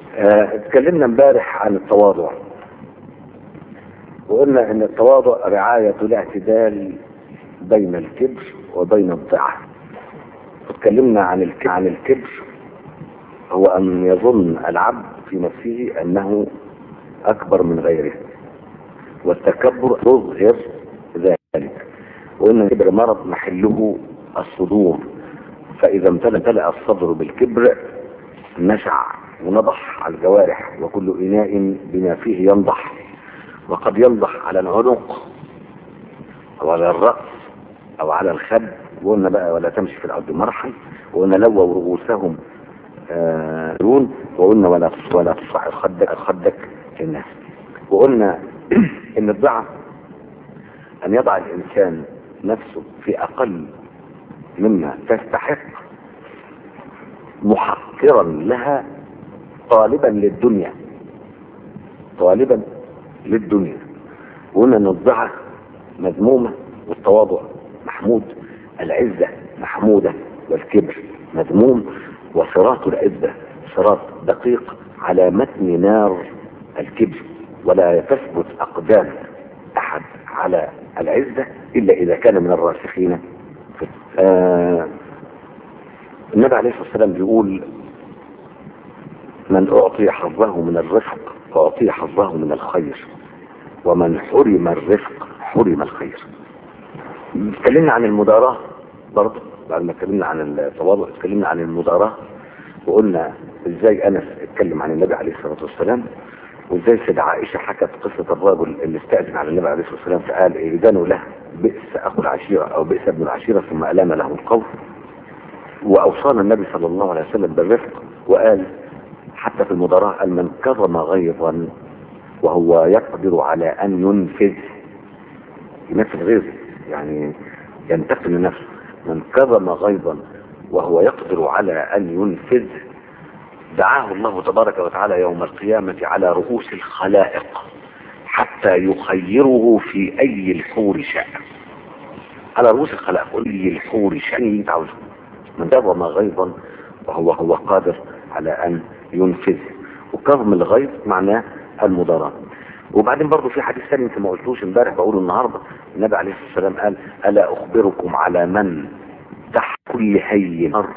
آه، اتكلمنا امبارح عن التواضع وقلنا ان التواضع رعاية الاعتدال بين الكبر وبين الضعف اتكلمنا عن الكبر عن الكبر هو ان يظن العبد في نفسه انه اكبر من غيره والتكبر يظهر ذلك وان الكبر مرض محله الصدور فاذا امتلأ الصدر بالكبر نشع ونضح على الجوارح وكل إناء بما فيه ينضح وقد ينضح على العنق أو على الرأس أو على الخد وقلنا بقى ولا تمشي في الأرض مرحا وقلنا لووا رؤوسهم يرون وقلنا ولا ولا تصعد خدك خدك للناس وقلنا ان الضعف ان يضع الانسان نفسه في اقل مما تستحق محقرا لها طالبا للدنيا طالبا للدنيا وقلنا ان الضعف مذمومة والتواضع محمود العزة محمودة والكبر مذموم وصراط العزة صراط دقيق على متن نار الكبر ولا تثبت أقدام أحد على العزة إلا إذا كان من الراسخين آه النبي عليه الصلاة والسلام بيقول من أعطي حظه من الرفق أعطي حظه من الخير ومن حرم الرفق حرم الخير اتكلمنا عن المداراة برضه بعد ما اتكلمنا عن التواضع اتكلمنا عن المداراة وقلنا ازاي انس اتكلم عن النبي عليه الصلاة والسلام وازاي سيدة عائشة حكت قصة الرجل اللي استأذن على النبي عليه الصلاة والسلام فقال إذانوا له بئس أخو العشيرة أو بئس ابن العشيرة ثم ألام له القول وأوصانا النبي صلى الله عليه وسلم بالرفق وقال حتى في المداراة قال من كظم غيظا وهو يقدر على أن ينفذ ينفذ غيظه يعني ينتقم لنفسه من كظم غيظا وهو يقدر على أن ينفذ دعاه الله تبارك وتعالى يوم القيامة على رؤوس الخلائق حتى يخيره في أي الحور شاء على رؤوس الخلائق أي الحور شاء اللي انت عاوزه من كظم غيظا وهو هو قادر على أن ينفذ وكظم الغيظ معناه المضارات وبعدين برضه في حديث ثاني انت ما قلتوش امبارح بقوله النهارده النبي عليه الصلاه والسلام قال الا اخبركم على من تحت كل هين أرض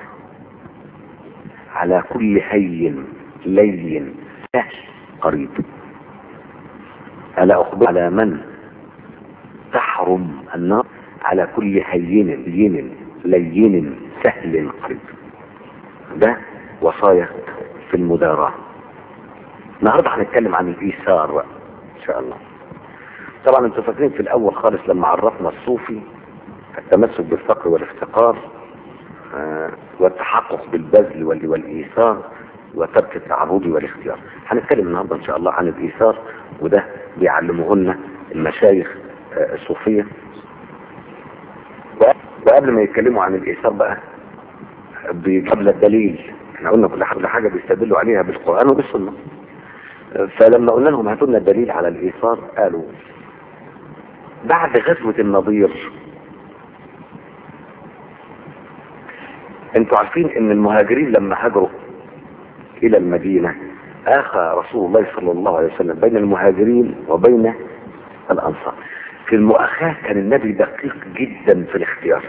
على كل هين لين سهل قريب ألا أخبر على من تحرم النار على كل هين لين لين سهل قريب ده وصايا في المداراة النهارده هنتكلم عن الإيثار بقى إن شاء الله طبعا انتوا فاكرين في الأول خالص لما عرفنا الصوفي التمسك بالفقر والافتقار آه والتحقق بالبذل والإيثار وترك التعبد والاختيار هنتكلم النهارده ان شاء الله عن الايثار وده بيعلمهن المشايخ آه الصوفيه وقبل ما يتكلموا عن الايثار بقى قبل الدليل احنا قلنا كل حاجه, كل حاجة بيستدلوا عليها بالقران وبالسنه فلما قلنا لهم هاتوا لنا الدليل على الايثار قالوا بعد غزوه النضير انتوا عارفين ان المهاجرين لما هاجروا الى المدينة اخى رسول الله صلى الله عليه وسلم بين المهاجرين وبين الانصار في المؤاخاة كان النبي دقيق جدا في الاختيار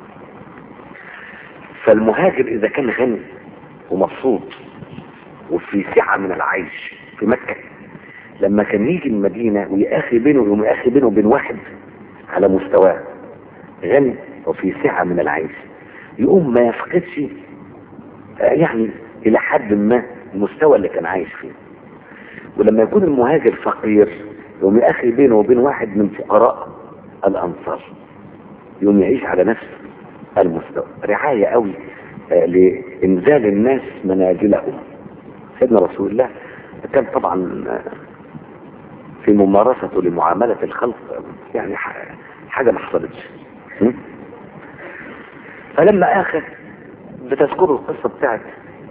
فالمهاجر اذا كان غني ومبسوط وفي سعة من العيش في مكة لما كان يجي المدينة ويأخي بينه ويأخي بينه وبين واحد على مستواه غني وفي سعة من العيش يقوم ما يفقدش يعني الى حد ما المستوى اللي كان عايش فيه ولما يكون المهاجر فقير يقوم يأخي بينه وبين واحد من فقراء الانصار يقوم يعيش على نفس المستوى رعاية قوي لانزال الناس منازلهم سيدنا رسول الله كان طبعا في ممارسته لمعاملة الخلق يعني حاجة ما حصلتش فلما اخر بتذكروا القصة بتاعت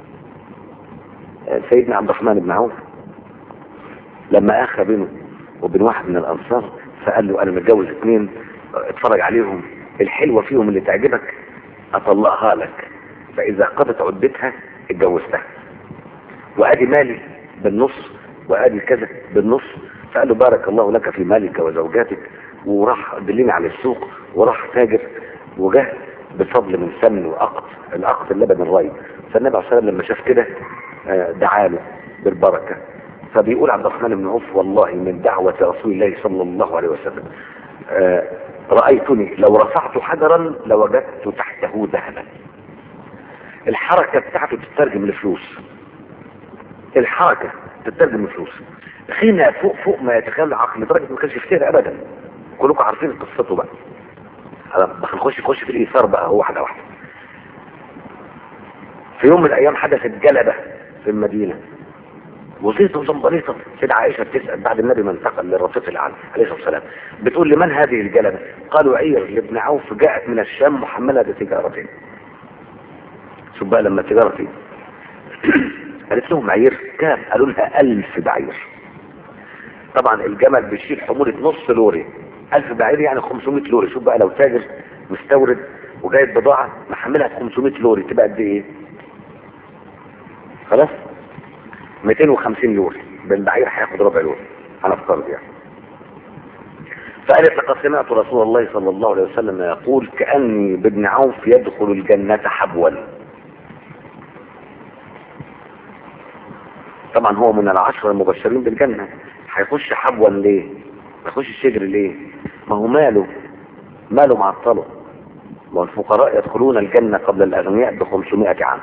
سيدنا عبد الرحمن بن عوف لما اخى بينه وبين واحد من الانصار فقال له انا متجوز اثنين اتفرج عليهم الحلوة فيهم اللي تعجبك اطلقها لك فاذا قضت عدتها اتجوزتها وادي مالي بالنص وادي كذا بالنص فقال له بارك الله لك في مالك وزوجاتك وراح دلني على السوق وراح تاجر وجه بفضل من سمن وأقط الأقط اللبن الري فالنبي عليه الصلاة والسلام لما شاف كده آه، دعا له بالبركة فبيقول عبد الرحمن بن عوف والله من دعوة رسول الله صلى الله عليه وسلم آه، رأيتني لو رفعت حجرا لوجدت تحته ذهبا الحركة بتاعته تترجم لفلوس الحركة تترجم لفلوس حين فوق فوق ما يتخيل العقل لدرجة ما كانش يفتكر ابدا كلكم عارفين قصته بقى بس نخش نخش في الايثار بقى هو واحده واحده في يوم من الايام حدثت جلبه في المدينه وزيطه وزنبليطه سيدة عائشه بتسال بعد النبي ما انتقل للرفيق الاعلى عليه الصلاه والسلام بتقول لمن هذه الجلبه؟ قالوا عير لابن عوف جاءت من الشام محمله بتجارتين شوف بقى لما تجارتي قالت لهم عير كام؟ قالوا لها ألف بعير طبعا الجمل بيشيل حمولة نص لوري ألف بعير يعني 500 لوري شوف بقى لو تاجر مستورد وجايب بضاعة محملها ب 500 لوري تبقى قد ايه خلاص 250 لوري بالبعير هياخد ربع لوري هنفترض يعني فقالت لقد سمعت رسول الله صلى الله عليه وسلم يقول كأني بابن عوف يدخل الجنة حبوا طبعا هو من العشرة المبشرين بالجنة هيخش حبوا ليه يخش الشجر ليه ما هو ماله ماله معطله والفقراء يدخلون الجنة قبل الأغنياء ب 500 عام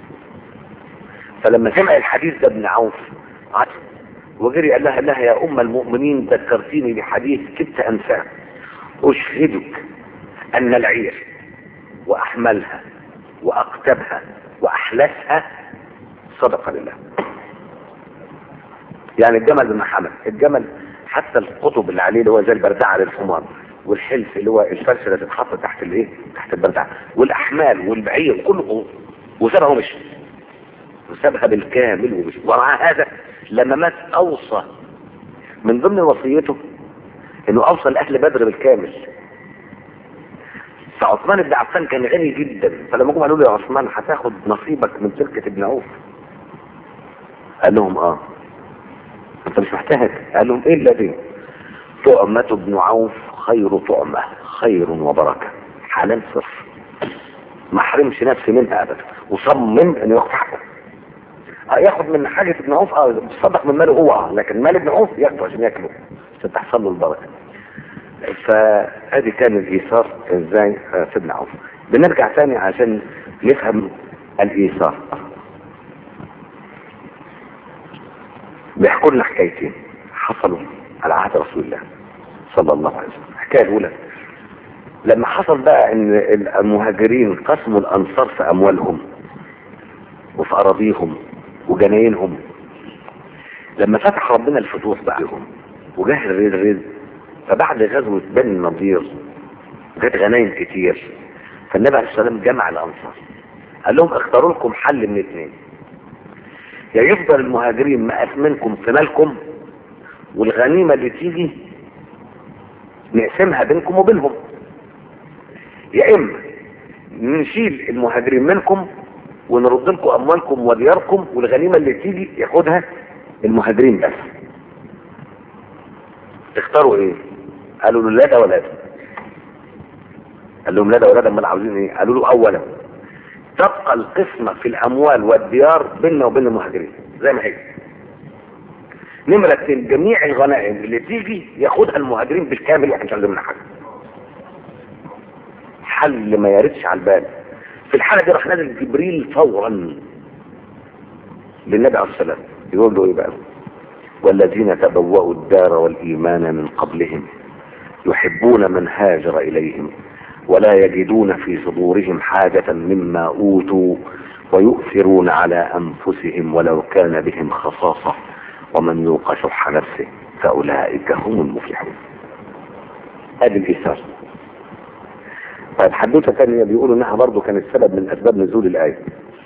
فلما سمع الحديث ده ابن عوف عطف وجري قال لها لها يا أم المؤمنين ذكرتيني بحديث كدت أنساه أشهدك أن العير وأحملها وأقتبها وأحلسها صدقة لله يعني الجمل بما حمل الجمل حتى القطب اللي عليه اللي هو زي البردعه للحمار والحلف اللي هو الفرش اللي تتحط تحت الايه تحت البردعه والاحمال والبعير كله وسابها ومشي وسابها بالكامل ومشي ومع هذا لما مات اوصى من ضمن وصيته انه اوصى لاهل بدر بالكامل فعثمان بن عفان كان غني جدا فلما جم قالوا له يا عثمان هتاخد نصيبك من تركه ابن عوف قال لهم اه انت مش محتاج قال لهم ايه الذي طعمة ابن عوف خير طعمة خير وبركة حلال صفر ما حرمش نفسي منها ابدا وصمم انه ياخد حقه اه ياخد من حاجة ابن عوف اه تصدق من ماله هو اه لكن مال ابن عوف ياخده عشان ياكله عشان تحصل له البركة فادي كان الايثار ازاي في ابن عوف بنرجع تاني عشان نفهم الايثار بيحكوا لنا حكايتين حصلوا على عهد رسول الله صلى الله عليه وسلم الحكايه الاولى لما حصل بقى ان المهاجرين قسموا الانصار في اموالهم وفي اراضيهم وجناينهم لما فتح ربنا الفتوح بقى لهم وجه الرزق فبعد غزوة بني النضير جت غنايم كتير فالنبي عليه الصلاة والسلام جمع الأنصار قال لهم اختاروا لكم حل من اثنين يا يفضل المهاجرين مقاس منكم في مالكم والغنيمة اللي تيجي نقسمها بينكم وبينهم يا اما نشيل المهاجرين منكم ونرد لكم اموالكم ودياركم والغنيمة اللي تيجي ياخدها المهاجرين بس تختاروا ايه قالوا له لا ده ولا ده قال لهم لا ده ولا ده امال عاوزين ايه قالوا له اولا تبقى القسمة في الاموال والديار بيننا وبين المهاجرين زي ما هي نمرة اتنين جميع الغنائم اللي تيجي ياخدها المهاجرين بالكامل يعني مش عايزين منها حاجة حل ما يردش على البال في الحالة دي راح نازل جبريل فورا للنبي عليه السلام يقول له ايه بقى والذين تبوأوا الدار والإيمان من قبلهم يحبون من هاجر إليهم ولا يجدون في صدورهم حاجة مما أوتوا ويؤثرون على أنفسهم ولو كان بهم خصاصة ومن يوق شح نفسه فأولئك هم المفلحون هذه الإيثار طيب حدوته ثانية بيقولوا انها برضه كانت سبب من اسباب نزول الآية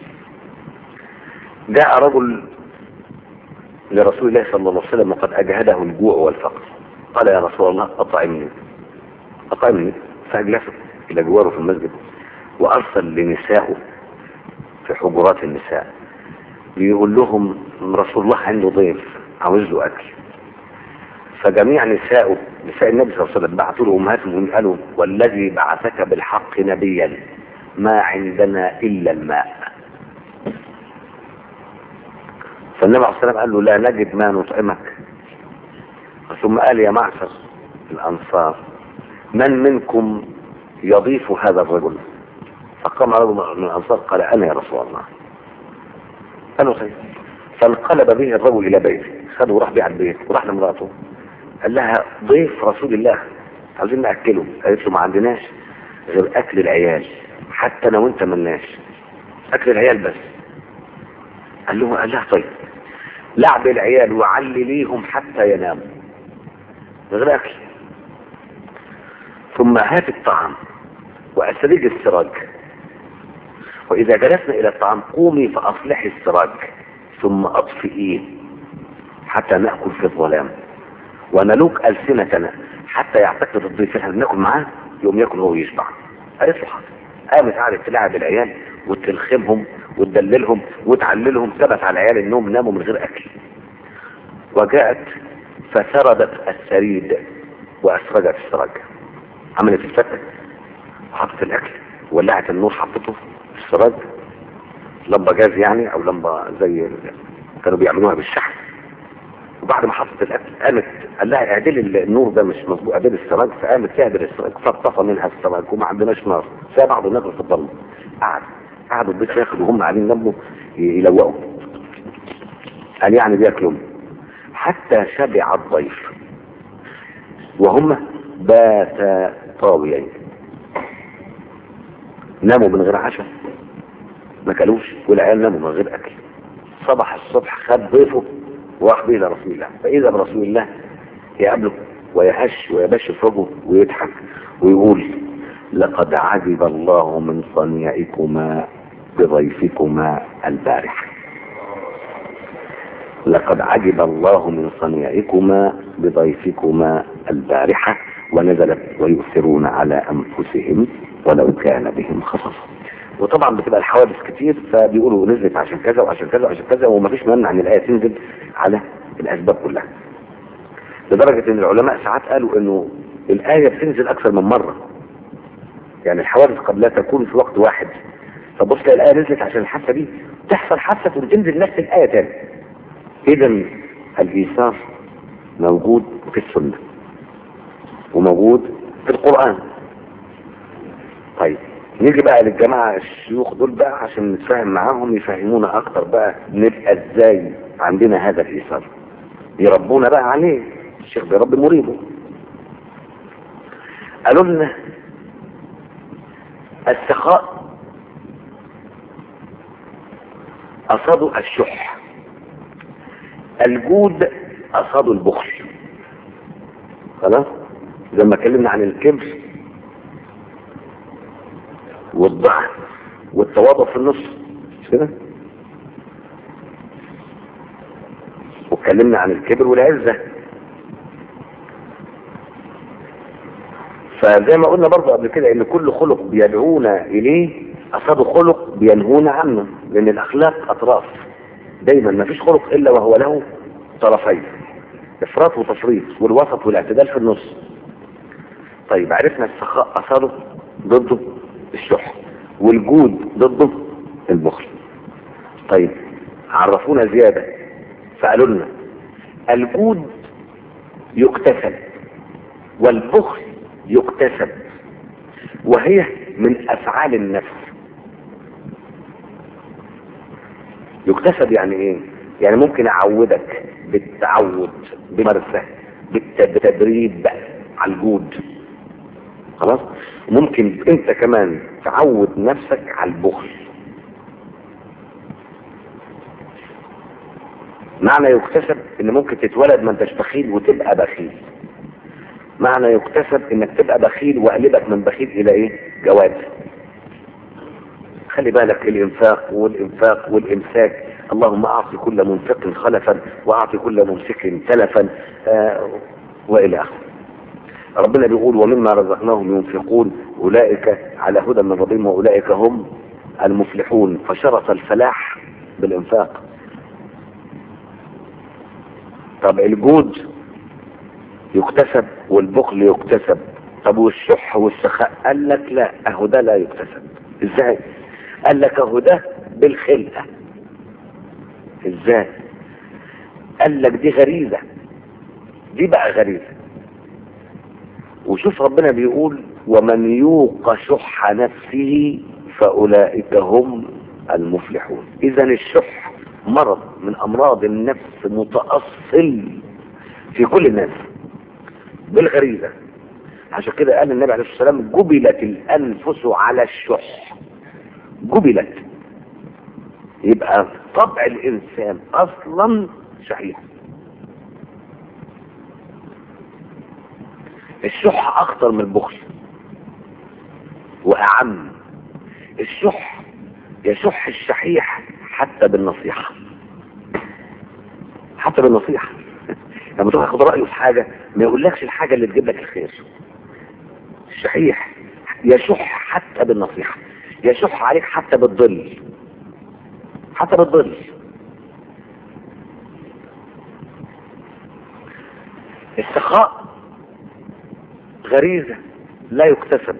جاء رجل لرسول الله صلى الله عليه وسلم وقد أجهده الجوع والفقر قال يا رسول الله أطعمني أطعمني فأجلسه إلى جواره في المسجد وأرسل لنسائه في حجرات النساء بيقول لهم رسول الله عنده ضيف عاوز له اكل فجميع نساءه نساء النبي صلى الله عليه وسلم بعثوا له امهاتهم قالوا والذي بعثك بالحق نبيا ما عندنا الا الماء فالنبي عليه الصلاه والسلام قال له لا نجد ما نطعمك ثم قال يا معشر الانصار من منكم يضيف هذا الرجل فقام رجل من الانصار قال انا يا رسول الله قالوا خير فانقلب به الرجل الى بيته خده وراح بيه على البيت وراح لمراته قال لها ضيف رسول الله عاوزين ناكله قالت له ما عندناش غير اكل العيال حتى انا وانت ملناش اكل العيال بس قال له قال لها طيب لعب العيال وعلي ليهم حتى يناموا من غير اكل ثم هات الطعام واسرج السراج واذا جلسنا الى الطعام قومي فاصلحي السراج ثم اطفئيه حتى ناكل في الظلام ونلوك السنتنا حتى يعتقد الضيف احنا بناكل معاه يقوم ياكل هو ويشبع قالت له حاضر قامت قعدت تلعب العيال وتلخمهم وتدللهم وتعللهم ثبت على العيال انهم ناموا من غير اكل وجاءت فسردت السريد واسرجت السراج عملت الفتة وحطت الاكل ولعت النور حطته في السراج لمبة جاز يعني او لمبة زي ال- كانوا بيعملوها بالشحن وبعد ما حطت الاكل قامت قال لها اعدل النور ده مش مظبوط اعدل السراج فقامت تعدل السراج فاطفى منها السراج وما عندناش نار فبعض الناس في الضلمه قعد قعدوا البيت ياكلوا وهم قاعدين جنبه يلوقوا قال يعني بياكلوا حتى شبع الضيف وهم باتا طاويين ناموا من غير عشاء ما كلوش والعيال ناموا من غير اكل صبح الصبح خد ضيفه وراح به الى رسول الله فاذا برسول الله يقابله ويهش ويبش وجهه ويضحك ويقول لقد عجب الله من صنيعكما بضيفكما البارحه لقد عجب الله من صنيعكما بضيفكما البارحة ونزلت ويؤثرون على أنفسهم ولو كان بهم خصص وطبعا بتبقى الحوادث كتير فبيقولوا نزلت عشان كذا وعشان كذا وعشان كذا ومفيش مانع ان الآية تنزل على الأسباب كلها لدرجة ان العلماء ساعات قالوا انه الآية بتنزل أكثر من مرة يعني الحوادث قد لا تكون في وقت واحد فبص تلاقي الآية نزلت عشان الحادثة دي تحصل حادثة وتنزل نفس الآية تاني اذا الايثار موجود في السنة وموجود في القرآن طيب نيجي بقى للجماعة الشيوخ دول بقى عشان نتفاهم معاهم يفهمونا اكتر بقى نبقى ازاي عندنا هذا الايثار يربونا بقى عليه الشيخ بيربي مريبه قالوا لنا السخاء أصابوا الشح الجود أصابوا البخل خلاص زي ما اتكلمنا عن الكبر والضعف والتواضع في النص مش كده واتكلمنا عن الكبر والعزة فزي ما قلنا برضه قبل كده ان كل خلق بيدعونا اليه اصاب خلق بينهونا عنه لان الاخلاق اطراف دايما ما فيش خلق الا وهو له طرفين افراط وتفريط والوسط والاعتدال في النص طيب عرفنا السخاء اثره ضده الشح والجود ضده البخل طيب عرفونا زيادة فقالوا لنا الجود يكتسب والبخل يكتسب وهي من افعال النفس يكتسب يعني ايه يعني ممكن اعودك بالتعود بمرسة بالتدريب على الجود خلاص ممكن انت كمان تعود نفسك على البخل معنى يكتسب ان ممكن تتولد ما انتش بخيل وتبقى بخيل معنى يكتسب انك تبقى بخيل وقلبك من بخيل الى ايه جواد خلي بالك الانفاق والانفاق والامساك اللهم اعطي كل منفق خلفا واعطي كل ممسك تلفا آه والى اخره ربنا بيقول ومما رزقناهم ينفقون اولئك على هدى من ربهم واولئك هم المفلحون فشرط الفلاح بالانفاق طب الجود يكتسب والبخل يكتسب طب والشح والسخاء قال لك لا اهو ده لا يكتسب ازاي قال لك اهو ده بالخلقه ازاي قال لك دي غريزه دي بقى غريزه وشوف ربنا بيقول ومن يوق شح نفسه فاولئك هم المفلحون اذا الشح مرض من امراض النفس متاصل في كل الناس بالغريزه عشان كده قال النبي عليه الصلاه والسلام جبلت الانفس على الشح جبلت يبقى طبع الانسان اصلا شحيح الشح اخطر من البخل واعم الشح يشح الشحيح حتى بالنصيحة حتى بالنصيحة لما تاخد رأيه في حاجة ما يقولكش الحاجة اللي تجيب لك الخير الشحيح يشح حتى بالنصيحة يشح عليك حتى بالظل حتى بالظل السخاء غريزة لا يكتسب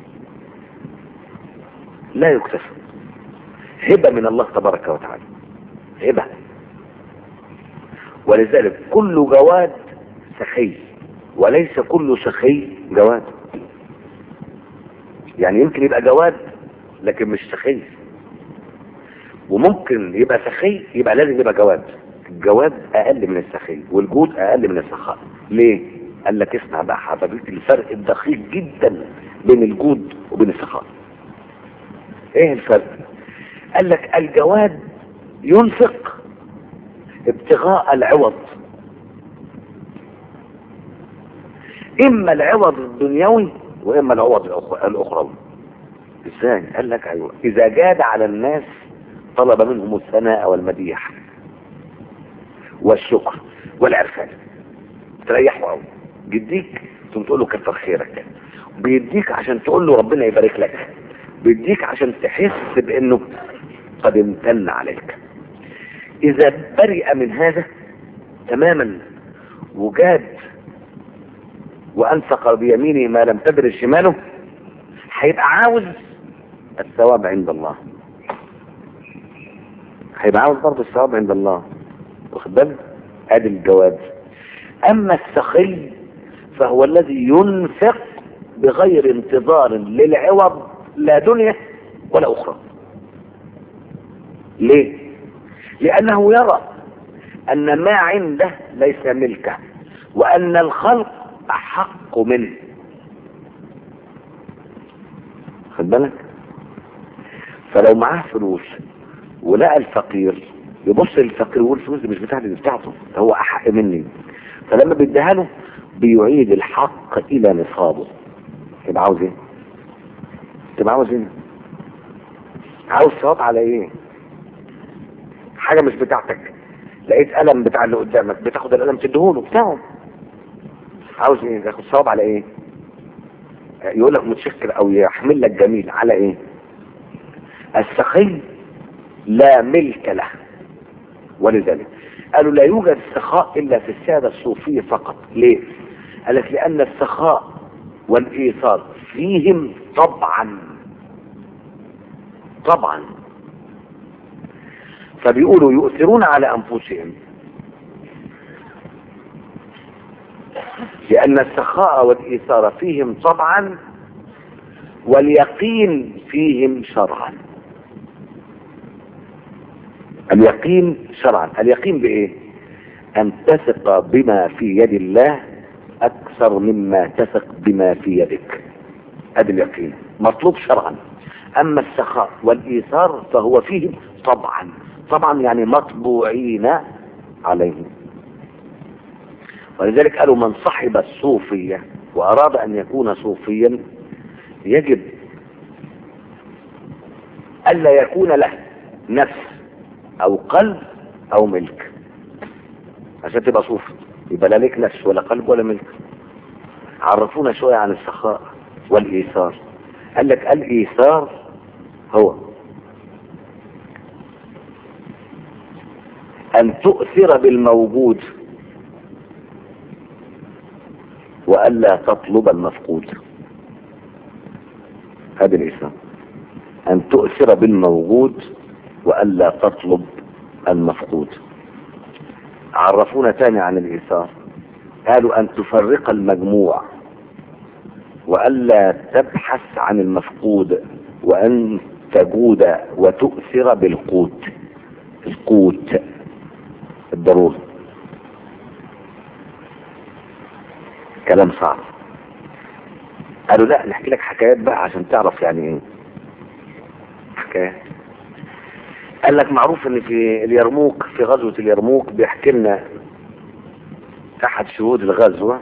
لا يكتسب هبة من الله تبارك وتعالى هبة ولذلك كل جواد سخي وليس كل سخي جواد يعني يمكن يبقى جواد لكن مش سخي وممكن يبقى سخي يبقى لازم يبقى جواد الجواد اقل من السخي والجود اقل من السخاء ليه قال لك اسمع بقى حضرتك الفرق الدقيق جدا بين الجود وبين السخاء ايه الفرق قال لك الجواد ينفق ابتغاء العوض اما العوض الدنيوي واما العوض الاخروي ازاي قال لك ايوه اذا جاد على الناس طلب منهم الثناء والمديح والشكر والعرفان تريحوا قوي بيديك ثم تقول له كتر خيرك بيديك عشان تقول له ربنا يبارك لك بيديك عشان تحس بانه قد امتن عليك اذا برئ من هذا تماما وجاد وانفق بيمينه ما لم تدر شماله هيبقى عاوز الثواب عند الله هيبقى عاوز برضه الثواب عند الله واخد بالك ادي الجواد اما السخي فهو الذي ينفق بغير انتظار للعوض لا دنيا ولا اخرى ليه لانه يرى ان ما عنده ليس ملكه وان الخلق احق منه خد بالك فلو معاه فلوس ولقى الفقير يبص للفقير ويقول الفلوس دي مش بتاعتي دي بتاعته ده هو احق مني فلما بيديها له بيعيد الحق الى نصابه يبقى عاوز ايه؟ تبقى عاوز ايه؟ عاوز ثواب على ايه؟ حاجه مش بتاعتك لقيت قلم بتاع اللي قدامك بتاخد القلم تديهوله بتاعه عاوز ايه؟ تاخد ثواب على ايه؟ يقول لك متشكر او يحمل لك جميل على ايه؟ السخي لا ملك له ولذلك قالوا لا يوجد سخاء الا في السادة الصوفية فقط ليه قال لك لان السخاء والايثار فيهم طبعا طبعا فبيقولوا يؤثرون على انفسهم لان السخاء والايثار فيهم طبعا واليقين فيهم شرعا اليقين شرعا اليقين بايه ان تثق بما في يد الله اكثر مما تثق بما في يدك هذا اليقين مطلوب شرعا اما السخاء والايثار فهو فيه طبعا طبعا يعني مطبوعين عليه ولذلك قالوا من صحب الصوفية واراد ان يكون صوفيا يجب الا يكون له نفس او قلب او ملك عشان تبقى صوفي يبقى لا لك نفس ولا قلب ولا ملك عرفونا شوية عن السخاء والايثار قال لك الايثار هو ان تؤثر بالموجود وألا تطلب المفقود هذا الإسلام أن تؤثر بالموجود وألا تطلب المفقود عرفونا تاني عن الإيثار قالوا أن تفرق المجموع وألا تبحث عن المفقود وأن تجود وتؤثر بالقوت القوت الضروري كلام صعب قالوا لا نحكي لك حكايات بقى عشان تعرف يعني ايه حكايات قال لك معروف ان في اليرموك في غزوة اليرموك بيحكي لنا احد شهود الغزوة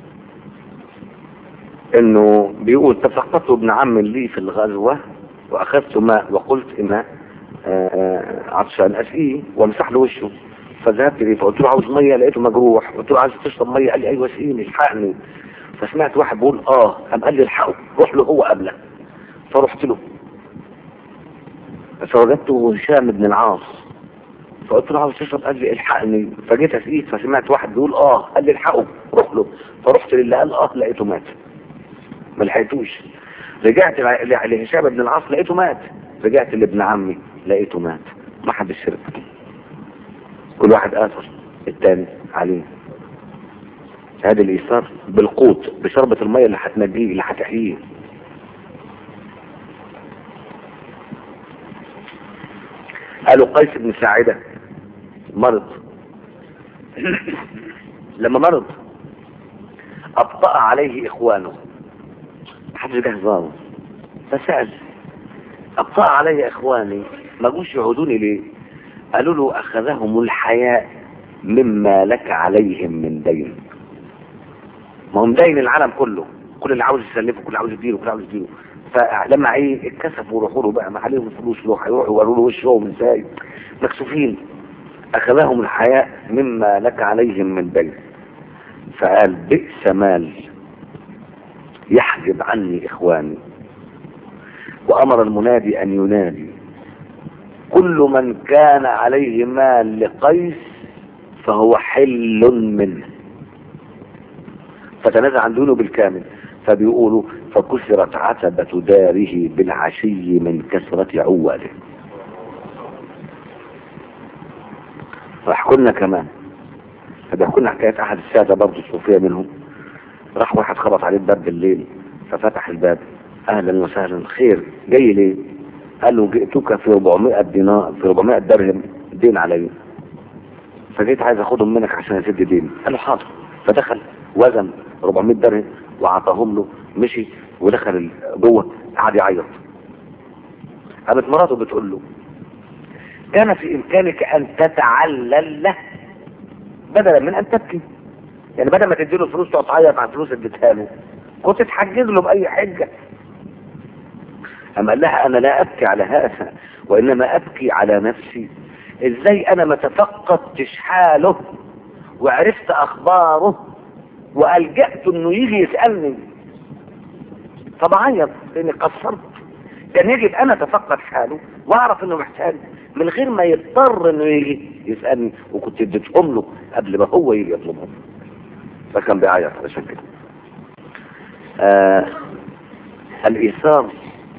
انه بيقول تفقدت ابن عم لي في الغزوة واخذت ماء وقلت ان عطشان اسقيه وامسح له وشه فذهبت ليه فقلت له عاوز ميه لقيته مجروح قلت له عايز تشرب ميه قال لي ايوه اسقيني الحقني فسمعت واحد بيقول اه قام قال لي الحقه روح له هو قبله فرحت له فوجدته هشام بن العاص فقلت له عاوز تشرب قال لي الحقني فجيت اسقيك فسمعت واحد بيقول اه قال لي الحقه روح له فرحت للي قال اه لقيته مات ما لحقتوش رجعت لهشام بن العاص لقيته مات رجعت لابن عمي لقيته مات ما حدش شرب كل واحد اثر التاني عليه هذا الايثار بالقوت بشربة المية اللي هتنجيه اللي هتحييه قالوا قيس بن ساعدة مرض لما مرض ابطأ عليه اخوانه محدش جه زاره فسأل ابطأ علي اخواني ما جوش يعودوني ليه قالوا له اخذهم الحياء مما لك عليهم من دين ما هم دين العالم كله كل اللي عاوز يسلفه كل اللي عاوز يديله كل اللي عاوز يديله فلما ايه اتكسفوا وروحوا له بقى ما عليهم فلوس له هيروحوا يوروا له وشهم ازاي مكسوفين اخذهم الحياء مما لك عليهم من دين فقال بئس مال يحجب عني اخواني وامر المنادي ان ينادي كل من كان عليه مال لقيس فهو حل منه فتنازع عن دونه بالكامل فبيقولوا فكسرت عتبة داره بالعشي من كسرة عواله ويحكوا لنا كمان فبيحكوا لنا حكاية أحد السادة برضه الصوفية منهم راح واحد خبط عليه الباب بالليل ففتح الباب أهلا وسهلا خير جاي ليه؟ قال له جئتك في 400 دينار في 400 درهم دين علي فجيت عايز اخدهم منك عشان اسد دين قال له حاضر فدخل وزن 400 درهم وعطاهم له مشي ودخل جوه قعد يعيط قامت مراته بتقول له كان في امكانك ان تتعلل له بدلا من ان تبكي يعني بدل ما تديله الفلوس تقعد تعيط على الفلوس اللي اديتها له كنت تحجز له باي حجه أما قال لها أنا لا أبكي على هذا وإنما أبكي على نفسي إزاي أنا ما تفقدتش حاله وعرفت أخباره وألجأت إنه يجي يسألني فبعيط لأني قصرت كان يجب أنا أتفقد حاله وأعرف إنه محتاج من غير ما يضطر إنه يجي يسألني وكنت اديتهم له قبل ما هو يجي يطلبهم فكان بيعيط علشان كده آه الإيثار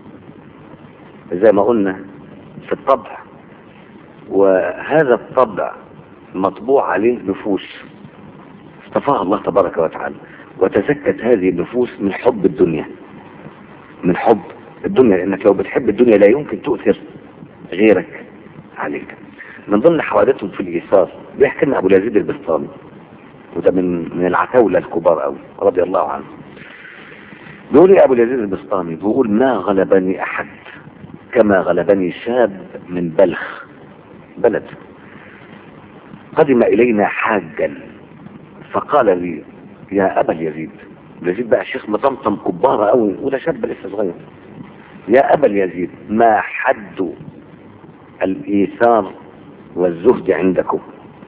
زي ما قلنا في الطبع وهذا الطبع مطبوع عليه نفوس اصطفاها الله تبارك وتعالى وتزكت هذه النفوس من حب الدنيا من حب الدنيا لانك لو بتحب الدنيا لا يمكن تؤثر غيرك عليك من ضمن حوادثهم في الايثار بيحكي لنا ابو اليزيد البسطامي وده من من العتاوله الكبار قوي رضي الله عنه بيقول يا ابو اليزيد البسطامي بيقول ما غلبني احد كما غلبني شاب من بلخ بلد قدم إلينا حاجا فقال لي يا أبا اليزيد اليزيد بقى شيخ مطمطم كبارة قوي وده شاب لسه صغير يا أبا اليزيد ما حد الإيثار والزهد عندكم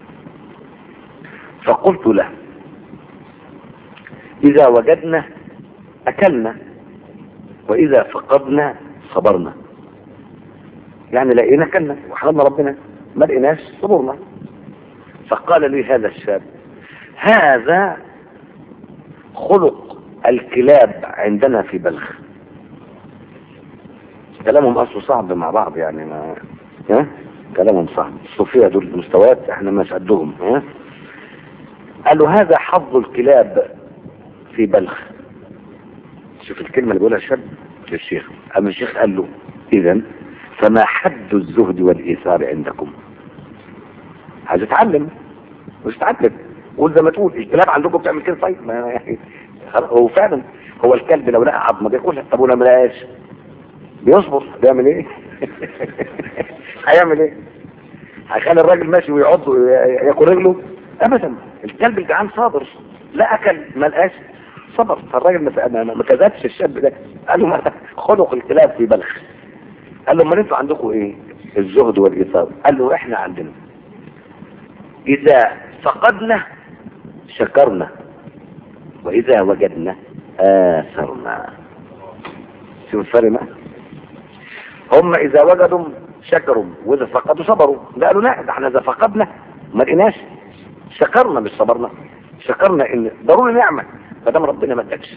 فقلت له إذا وجدنا أكلنا وإذا فقدنا صبرنا يعني لقينا كلنا وحرمنا ربنا ما لقيناش صبرنا فقال لي هذا الشاب هذا خلق الكلاب عندنا في بلخ كلامهم اصله صعب مع بعض يعني ما ها كلامهم صعب الصوفيه دول مستويات احنا مش قدهم ها قالوا هذا حظ الكلاب في بلخ شوف الكلمه اللي بيقولها الشاب للشيخ اما الشيخ قال له اذا فما حد الزهد والايثار عندكم عايز اتعلم مش اتعلم قول زي ما تقول الكلاب عندكم بتعمل كده طيب ما يعني هو فعلا هو الكلب لو لقى عظمه بياكلها طب ولما لقاش بيصبر بيعمل ايه هيعمل ايه هيخلي الراجل ماشي ويعض ياكل رجله ابدا الكلب الجعان صابر لا اكل ما لقاش صبر فالراجل ما ما كذبش الشاب ده قال له ما خلق الكلاب في بلخ قال له امال انتوا عندكم ايه الزهد والايثار قال له احنا عندنا اذا فقدنا شكرنا واذا وجدنا اثرنا شوف الفرق بقى هم اذا وجدوا شكروا واذا فقدوا صبروا ده قالوا لا ده احنا اذا فقدنا ما لقيناش شكرنا مش صبرنا شكرنا ان ضروري نعمه ما دام ربنا ما ادكش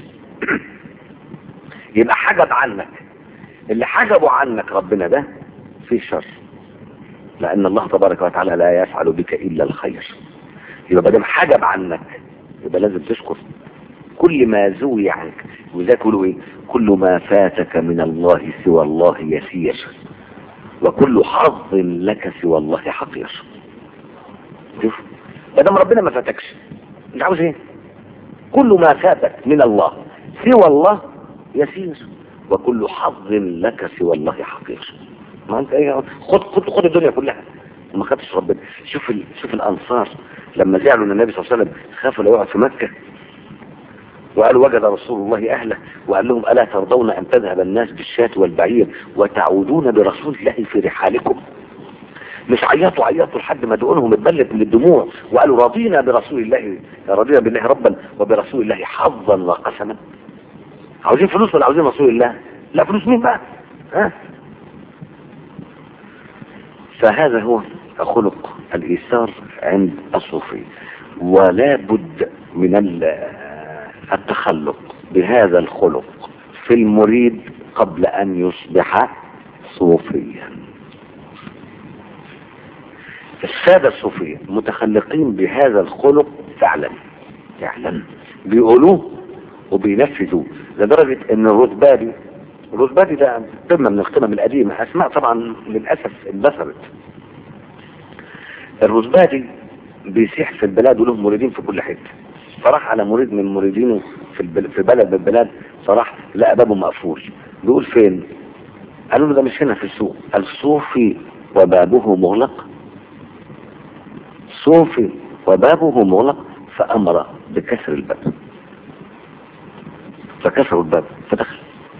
يبقى حجب عنك اللي حجبوا عنك ربنا ده فيه شر لان الله تبارك وتعالى لا يفعل بك الا الخير يبقى ما دام حجب عنك يبقى لازم تشكر كل ما زوي عنك وذاك يقولوا ايه كل ما فاتك من الله سوى الله يسير وكل حظ لك سوى الله حقير شوف ما دام ربنا ما فاتكش انت عاوز ايه كل ما فاتك من الله سوى الله يسير وكل حظ لك سوى الله حقير ما انت ايه خد خد خد الدنيا كلها ما خدتش ربنا شوف ال... شوف الانصار لما زعلوا ان النبي صلى الله عليه وسلم خافوا لو يقعد في مكه وقالوا وجد رسول الله اهله وقال لهم الا ترضون ان تذهب الناس بالشاة والبعير وتعودون برسول الله في رحالكم مش عيطوا عيطوا لحد ما دقونهم اتبلت من الدموع وقالوا رضينا برسول الله رضينا بالله ربا وبرسول الله حظا وقسما عاوزين فلوس ولا عاوزين رسول الله لا فلوس مين بقى ها فهذا هو خلق الايثار عند الصوفي ولا بد من التخلق بهذا الخلق في المريد قبل ان يصبح صوفيا السادة الصوفية متخلقين بهذا الخلق فعلا فعلا بيقولوه وبينفذوه لدرجة ان الرتباري الرتباري ده قمة من القمم القديمة اسماء طبعا للأسف اندثرت الرتباري بيسيح في البلاد وله مريدين في كل حتة فراح على مريد من مريدينه في, البل... في بلد من البلاد فراح لقى بابه مقفول بيقول فين قالوا له ده مش هنا في السوق الصوفي وبابه مغلق صوفي وبابه مغلق فأمر بكسر الباب فكسروا الباب فدخل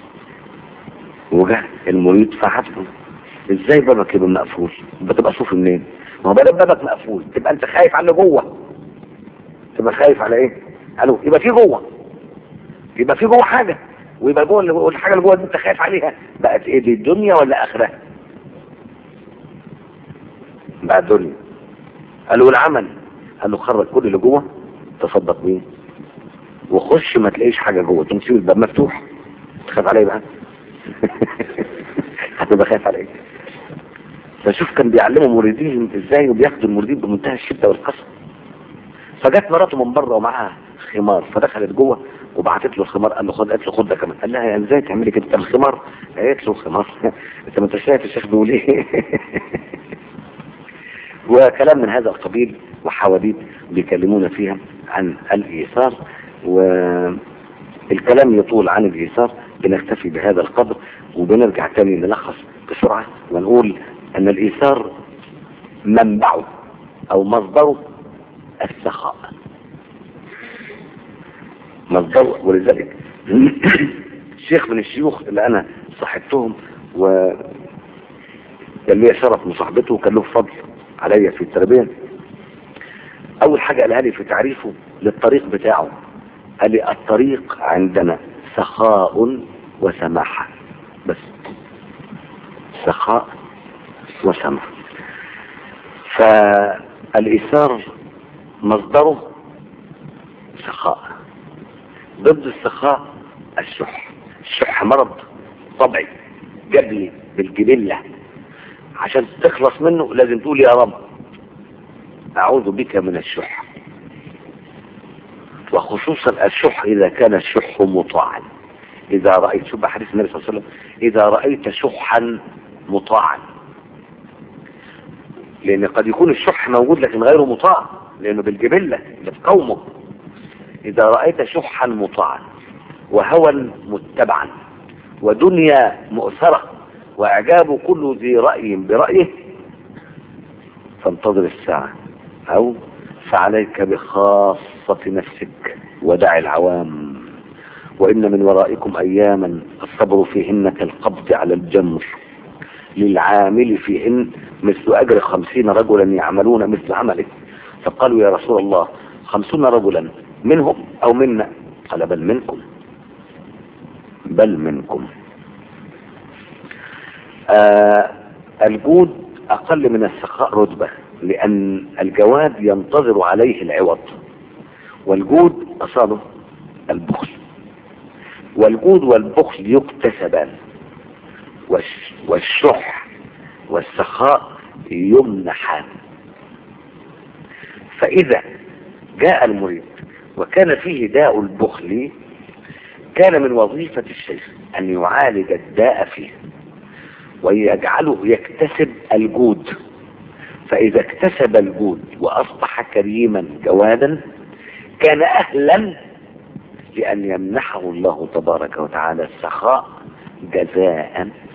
وجاء المريد فحسبه ازاي بابك يبقى مقفول بتبقى صوفي منين ما هو بدل بابك مقفول تبقى انت خايف على اللي جوه تبقى خايف على ايه قالوا يبقى في جوه يبقى في جوه حاجه ويبقى جوه اللي الحاجه اللي جوه دي انت خايف عليها بقت ايه دي الدنيا ولا اخره بقى دنيا قالوا العمل قال له خرج كل اللي جوه تصدق بيه وخش ما تلاقيش حاجه جوه تمشي الباب مفتوح تخاف عليه بقى هتبقى خايف على ايه فشوف كان بيعلموا مريدين ازاي وبياخدوا المريدين بمنتهى الشده والقسوه فجت مراته من بره ومعاها خمار فدخلت جوه وبعتت له الخمار قال له خد قالت له خد ده كمان قال لها ازاي تعملي كده الخمار قالت له خمار انت ما انت شايف الشيخ بيقول ايه وكلام من هذا القبيل وحواديت بيكلمونا فيها عن الايثار والكلام يطول عن الايثار بنكتفي بهذا القدر وبنرجع تاني نلخص بسرعة ونقول ان الايثار منبعه او مصدره السخاء مصدره ولذلك شيخ من الشيوخ اللي انا صاحبتهم و كان لي شرف مصاحبته وكان له فضل عليا في التربية اول حاجة قالها لي في تعريفه للطريق بتاعه قال لي الطريق عندنا سخاء وسماحة بس سخاء وسماحة فالإيثار مصدره سخاء ضد السخاء الشح الشح مرض طبعي جبلي بالجبلة عشان تخلص منه لازم تقول يا رب أعوذ بك من الشح وخصوصا الشح إذا كان الشح مطاعا إذا رأيت شوف حديث النبي صلى الله عليه وسلم إذا رأيت شحا مطاعا لأن قد يكون الشح موجود لكن غير مطاع لأنه بالجبلة اللي في قومه إذا رأيت شحا مطاعا وهوى متبعا ودنيا مؤثرة وإعجاب كل ذي رأي برأيه فانتظر الساعة أو فعليك بخاصة نفسك ودع العوام وإن من ورائكم أياما الصبر فيهن كالقبض على الجمر للعامل فيهن مثل أجر خمسين رجلا يعملون مثل عمله فقالوا يا رسول الله خمسون رجلا منهم أو منا قال بل منكم بل منكم آه الجود أقل من السخاء رتبة لأن الجواد ينتظر عليه العوض والجود أصاله البخل والجود والبخل يكتسبان والشح والسخاء يمنحان فإذا جاء المريد وكان فيه داء البخل كان من وظيفة الشيخ أن يعالج الداء فيه ويجعله يكتسب الجود فإذا اكتسب الجود وأصبح كريما جوادا كان أهلا لأن يمنحه الله تبارك وتعالى السخاء جزاء